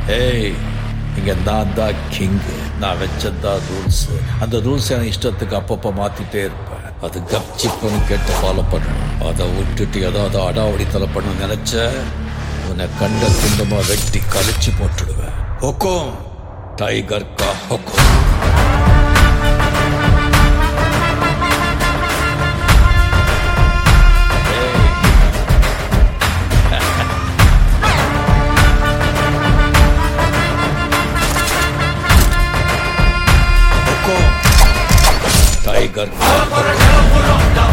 ஏய் இங்க நான் தான் கிங் நான் வச்சதான் ரூல்ஸ் அந்த ரூல்ஸ் எனக்கு இஷ்டத்துக்கு அப்பப்போ மாத்திட்டே இருப்பேன் அது கப்சிப்புன்னு கேட்டு ஃபாலோ பண்ணணும் அதை விட்டுட்டு ஏதாவது அடாவடித்தலை பண்ண நினைச்ச உன்னை கண்ட துண்டமா வெட்டி கழிச்சு போட்டுடுவேன் ஹொக்கோம் டைகர் கா ஹொக்கோம் ஹொக்கோம் டைகர் கா ஹொக்கோம்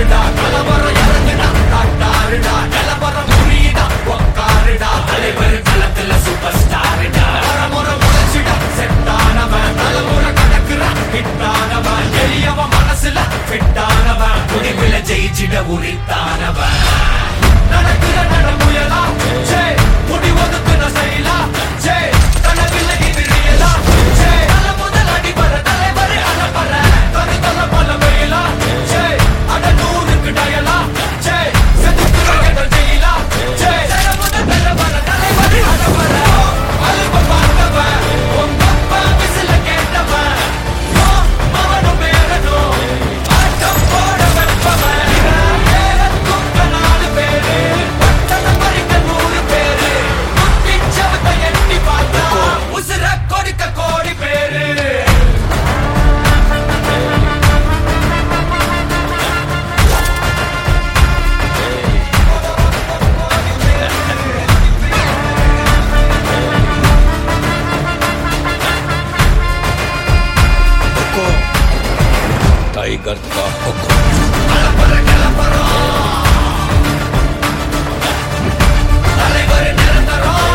ஜெயிச்சிட உரித்தானவன் நடக்கிற நடமுயலா ஜே முடி ஒதுக்குன செயலா ஜே கனவில்லை இது ரியலா ஜே தல முதல் அடிபர தலைவர் அலப்பற தனி தல பல வெயிலா ஜே அட நூறுக்கு டயலா ஜே செதுக்குற எங்கள் ஜெயிலா ஜே தல முதல் தலைவர தலைவர் அலப்பற அலுப்ப பார்த்தவன் உங்க அப்பா விசில கேட்டவன் ஓ, மவனும் பேரனும் ஆட்டம் போட வெப்பவன் பேரத்துக்க நாலு பேரு பட்டணம் பறிக்க நூறு பேரு குட்டிச்சவத்தை எட்டி பார்த்தா உசுர கொடுக்க கோடி பேரு ஹொக்கோம் டைகர் கா ஹொக்கோம் தலைவர் நிரந்தரம்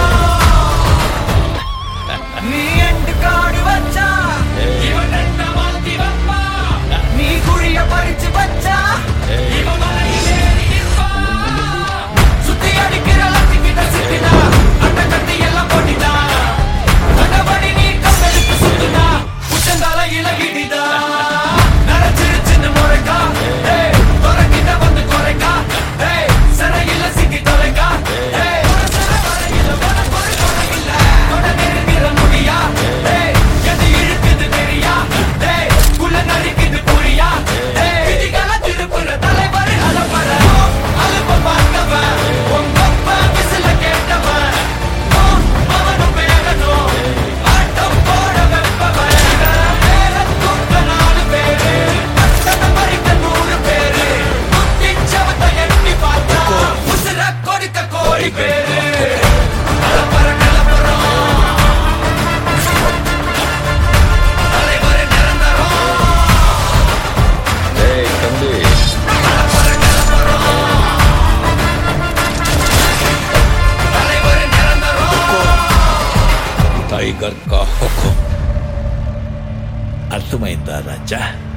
நீ எண்டு காடு வச்சா இவன் என்ன மாத்தி வைப்பா நீ குழிய பறிச்சு வச்சா இவன் மலையில் ஏறி நிற்பா. சுத்தி அடிக்கிற லத்திக்கிட்ட சிக்கினா அட்ட கட்டி எல்லாம் போட்டினா கண்டபடி நீ கம்பெடுத்து சுத்துனா உச்சந்தால இலகிடிதா நரைச்சிருச்சுன்னு முறைக்கா ஏய், துறக்கிட்ட வந்து குறைக்கா ஏய், சிறையில சிக்கி தொலைக்கா ஏய், ஒரு சிறை வரையில உனக்கு ஒரு துணை இல்ல. தொட நெருங்கிற முடியா ஏய், எது இழுக்குது தெரியா ஏய், குள்ள நரிக்குது புரியா ஏய், விதிகளை திருப்புற தலைவர் அலப்பற அலுப்ப பார்த்தவன் உங்க அப்பா விசில கேட்டவன் ஓ, அவனும் பேரனும் ஆட்டம் போட வெப்பவன் பேர தூக்க நாலு பேரு பட்டணம் பறிக்க நூறு பேரு குட்டிச்சவத்தை எட்டி பார்த்தா உசுர கொடுக்க கோடி பேரு கலப்பற கலப்பறம் தலைவர் நிரந்தரம் ஏய் தம்பி தலைவர் நிரந்தரம் టైగర్ కా హుకుం అర్థమైందా రాజా